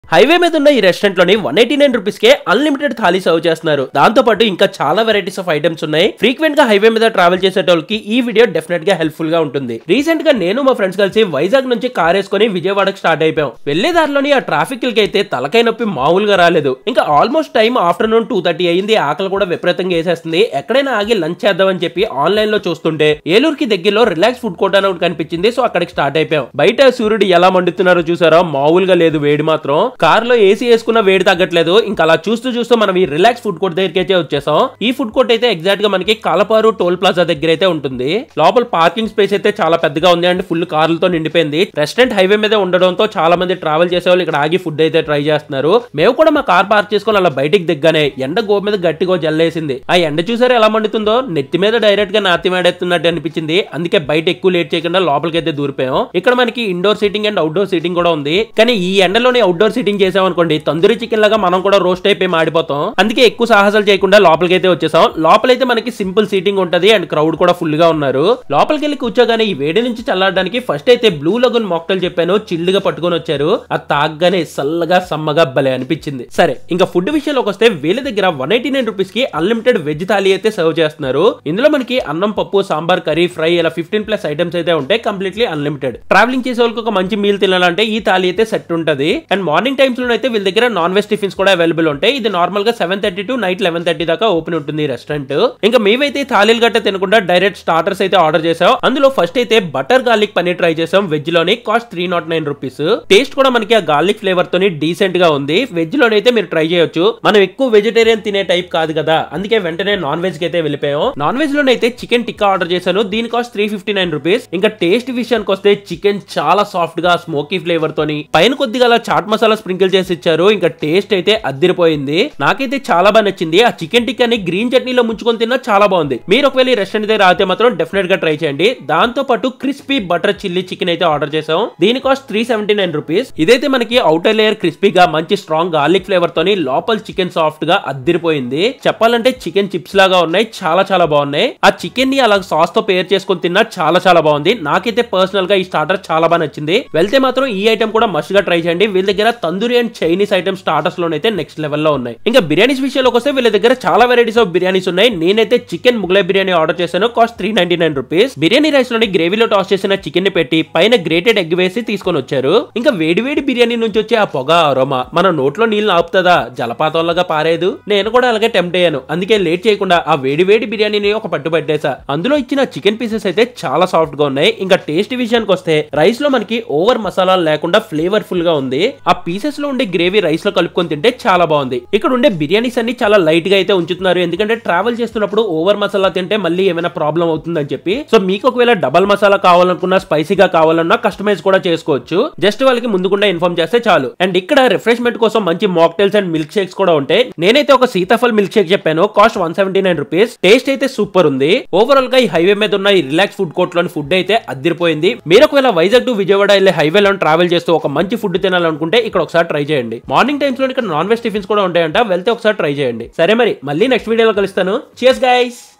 highway మీద ఉన్న ఈ రెస్టారెంట్ లోని వన్ ఎయిటీ నైన్ రూపీస్ కే అన్లిమిటెడ్ థాలీ సర్వ్ చేస్తున్నారు దాంతో పాటు ఇంకా చాలా వెరైటీస్ ఆఫ్ ఐటమ్స్ ఉన్నాయి ఫ్రీక్వెంట్ గా హైవే మీద ట్రావెల్ చేసేటోళ్ళకి ఈ వీడియో డెఫినెట్ గా హెల్ప్ఫుల్ గా ఉంటుంది రీసెంట్ గా నేను మా ఫ్రెండ్స్ కలిసి వైజాగ్ నుంచి కార్ వేసుకొని విజయవాడకు స్టార్ట్ అయిపోయాం వెళ్లే దారిలోని ఆ ట్రాఫిక్ కి అయితే తలకాయ నొప్పి మామూలుగా రాలేదు ఇంకా almost time afternoon two thirty అయింది ఆకలి కూడా విపరీతంగా వేసేస్తుంది ఎక్కడైనా ఆగి లంచ్ చేద్దామని చెప్పి ఆన్లైన్ లో చూస్తుంటే ఏలూరుకి దగ్గరలో రిలాక్స్ ఫుడ్ కోర్ట్ అని ఒకటి కనిపించింది సో అక్కడికి స్టార్ట్ అయిపోయాం బయట సూర్యుడు ఎలా మండుతున్నారో చూసారా మామూలుగా లేదు వేడి మాత్రం కార్ లో ఏసీ వేసుకున్న వేడి తగ్గట్లేదు ఇంకా అలా చూస్తూ చూస్తూ మనం ఈ రిలాక్స్ ఫుడ్ కోర్ట్ దగ్గరికి అయితే వచ్చేసాం ఈ ఫుడ్ కోర్ట్ అయితే ఎగ్జాక్ట్ గా మనకి కలపారు టోల్ ప్లాజా దగ్గర అయితే ఉంటుంది లోపల పార్కింగ్ స్పేస్ అయితే చాలా పెద్దగా ఉంది అండ్ ఫుల్ కార్లతో నిండిపోయింది రెస్టారెంట్ హైవే మీద ఉండడంతో చాలా మంది ట్రావెల్ చేసే వాళ్ళు ఇక్కడ ఆగి ఫుడ్ అయితే ట్రై చేస్తున్నారు మేము కూడా మా కార్ పార్క్ చేసుకొని అలా బయటికి దిగ్గానే ఎండ గో మీద గట్టిగా జల్లేసింది ఆ ఎండ చూసారా ఎలా మండుతుందో నెత్తి మీద డైరెక్ట్ గా నాతి మేడెత్తున్నట్టు అనిపించింది అందుకే బయట ఎక్కువ లేట్ చేయకుండా లోపలికి అయితే దూరిపోయాం ఇక్కడ మనకి indoor seating and outdoor seating కూడా ఉంది కానీ ఈ ఎండలోనే అవుట్డోర్ సీటింగ్ చేసాం అనుకోండి తందూరి చికెన్ లాగా మనం కూడా రోస్ట్ అయిపోయి మాడిపోతాం అందుకే ఎక్కువ సాహసాలు చేయకుండా లోపలికి అయితే వచ్చేసాం లోపలైతే మనకి సింపుల్ సీటింగ్ ఉంటది అండ్ క్రౌడ్ కూడా ఫుల్ గా ఉన్నారు లోపలికి వెళ్ళి కూర్చోగానే ఈ వేడి నుంచి చల్లారడానికి ఫస్ట్ అయితే బ్లూ లగున్ మాక్టైల్ చెప్పాను చిల్డ్ గా పట్టుకొని వచ్చారు అది తాగ్గానే చల్లగా సమ్మగా భలే అనిపించింది సరే ఇంకా ఫుడ్ విషయంలోకి వస్తే వీళ్ళ దగ్గర వన్ ఎయిటీ నైన్ రూపీస్ కి అన్లిమిటెడ్ వెజ్ థాలీ అయితే సర్వ్ చేస్తున్నారు ఇందులో మనకి అన్నం పప్పు సాంబార్ కర్రీ ఫ్రై ఇలా ఫిఫ్టీన్ ప్లస్ ఐటమ్స్ అయితే ఉంటాయి కంప్లీట్లీ అన్లిమిటెడ్ ట్రావెలింగ్ చేసే వాళ్ళకి ఒక మంచి మీల్ తినాలంటే ఈ థాలీ అయితే సెట్ ఉంటది అండ్ మార్నింగ్ టైమ్స్ లో అయితే వీళ్ళ దగ్గర నాన్ వెజ్ టిఫిన్స్ కూడా అవైలబుల్ ఉంటాయి ఇది నార్మల్ గా seven thirty to night eleven thirty దాకా ఓపెన్ ఉంటుంది రెస్టారెంట్ ఇంకా మేమైతే థాలీలు గట్ట తినకుండా డైరెక్ట్ స్టార్టర్స్ అయితే ఆర్డర్ చేసాం అందులో ఫస్ట్ అయితే బటర్ గార్లిక్ పన్నీర్ ట్రై చేసాం వెజ్ లోని cost three nought nine rupees taste కూడా మనకి ఆ గార్లిక్ ఫ్లేవర్ తోని డీసెంట్ గా ఉంది వెజ్ లోనైతే మీరు ట్రై చేయొచ్చు మనం ఎక్కువ వెజిటేరియన్ తినే టైప్ కాదు కదా అందుకే వెంటనే నాన్ వెజ్ కి అయితే వెళ్ళిపోయాం non veg లోనైతే chicken tikka order చేశాను దీని cost three fifty nine rupees ఇంకా టేస్ట్ విషయానికి వస్తే చికెన్ చాలా సాఫ్ట్ గా స్మోకీ ఫ్లేవర్ తోని పైన కొద్దిగా అలా చాట్ మసాలా స్ప్రింకిల్ చేసి ఇచ్చారు ఇంకా టేస్ట్ అయితే అద్దిరిపోయింది నాకైతే చాలా బాగా నచ్చింది ఆ చికెన్ టిక్కాని గ్రీన్ చట్నీలో ముంచుకొని తిన్నా చాలా బాగుంది మీరు ఒకవేళ ఈ రెస్టారెంట్ దగ్గర రాతే మాత్రం డెఫినెట్ గా ట్రై చేయండి దాంతో పాటు క్రిస్పీ బటర్ చిల్లీ చికెన్ అయితే ఆర్డర్ చేసాం దీని cost three seventy nine rupees ఇదైతే మనకి అవుటర్ లేయర్ క్రిస్పీగా మంచి స్ట్రాంగ్ గార్లిక్ ఫ్లేవర్ తోని లోపల చికెన్ సాఫ్ట్ గా అద్దిరిపోయింది చెప్పాలంటే చికెన్ చిప్స్ లాగా ఉన్నాయి చాలా చాలా బాగున్నాయి ఆ చికెన్ ని అలా సాస్ తో పేర్ చేసుకొని తిన్నా చాలా చాలా బాగుంది నాకైతే పర్సనల్ గా ఈ స్టార్టర్ చాలా బాగా నచ్చింది వెళ్తే మాత్రం ఈ ఐటమ్ కూడా మస్ట్ గా ట్రై చేయండి వీళ్ళ దగ్గర tandoori and Chinese item starters లోనైతే నెక్స్ట్ లెవెల్ లో ఉన్నాయి ఇంకా బిర్యానీస్ విషయంలోకి వస్తే వీళ్ళ దగ్గర చాలా వెరైటీస్ ఆఫ్ బిర్యానీస్ ఉన్నాయి నేనైతే చికెన్ ముగ్లై బిర్యానీ ఆర్డర్ చేశాను cost three ninety nine rupees biryani rice లోని గ్రేవీలో టాస్ చేసిన చికెన్ ని పెట్టి పైన గ్రేటెడ్ ఎగ్ వేసి తీసుకొని వచ్చారు ఇంకా వేడి వేడి బిర్యానీ నుంచి వచ్చే ఆ పొగ అరోమా మన నోట్లో నీళ్ళు ఆపుతుందా జలపాతంలాగా పారేదు నేను కూడా అలాగే టెంప్ట్ అయ్యాను అందుకే లేట్ చేయకుండా ఆ వేడి వేడి బిర్యానీని ఒక పట్టు పట్టేసా అందులో ఇచ్చిన చికెన్ పీసెస్ అయితే చాలా సాఫ్ట్ గా ఉన్నాయి ఇంకా టేస్ట్ విషయానికి వస్తే రైస్ లో మనకి ఓవర్ మసాలా లేకుండా ఫ్లేవర్ ఫుల్ గా ఉంది ఆ పీసెస్ లో ఉండే గ్రేవీ రైస్ లో కలుపుకొని తింటే చాలా బాగుంది ఇక్కడ ఉండే బిర్యానీస్ అన్ని చాలా లైట్ గా అయితే ఉంచుతున్నారు ఎందుకంటే ట్రావెల్ చేస్తున్నప్పుడు ఓవర్ మసాలా తింటే మళ్ళీ ఏమైనా ప్రాబ్లం అవుతుందని చెప్పి సో మీకు ఒకవేళ డబల్ మసాలా కావాలనుకున్నా స్పైసీగా కావాలన్నా కస్టమైజ్ కూడా చేసుకోవచ్చు జస్ట్ వాళ్ళకి ముందుకుండా ఇన్ఫార్మ్ చేస్తే చాలు అండ్ ఇక్కడ రిఫ్రెష్మెంట్ కోసం మంచి మాక్టైల్స్ అండ్ మిల్క్ షేక్స్ కూడా ఉంటాయి నేనైతే ఒక సీతాఫల్ మిల్క్ షేక్ చెప్పాను cost one seventy nine rupees taste అయితే సూపర్ ఉంది ఓవరాల్ గా ఈ హైవే మీద ఉన్న ఈ రిలాక్స్ ఫుడ్ కోర్ట్ లోని ఫుడ్ అయితే అదిరిపోయింది మీరు ఒకవేళ వైజాగ్ టు విజయవాడ వెళ్ళే హైవే లో ట్రావెల్ చేస్తూ ఒక మంచి ఫుడ్ తినాలనుకుంటే ఇక్కడ ఒకసారి ట్రై చేయండి మార్నింగ్ టైమ్స్ లో ఇక్కడ నాన్ వెజ్ టిఫిన్స్ కూడా ఉంటాయంట వెళ్తే ఒకసారి ట్రై చేయండి సరే మరి మళ్ళీ నెక్స్ట్ వీడియోలో కలుస్తాను చేస్ గైస్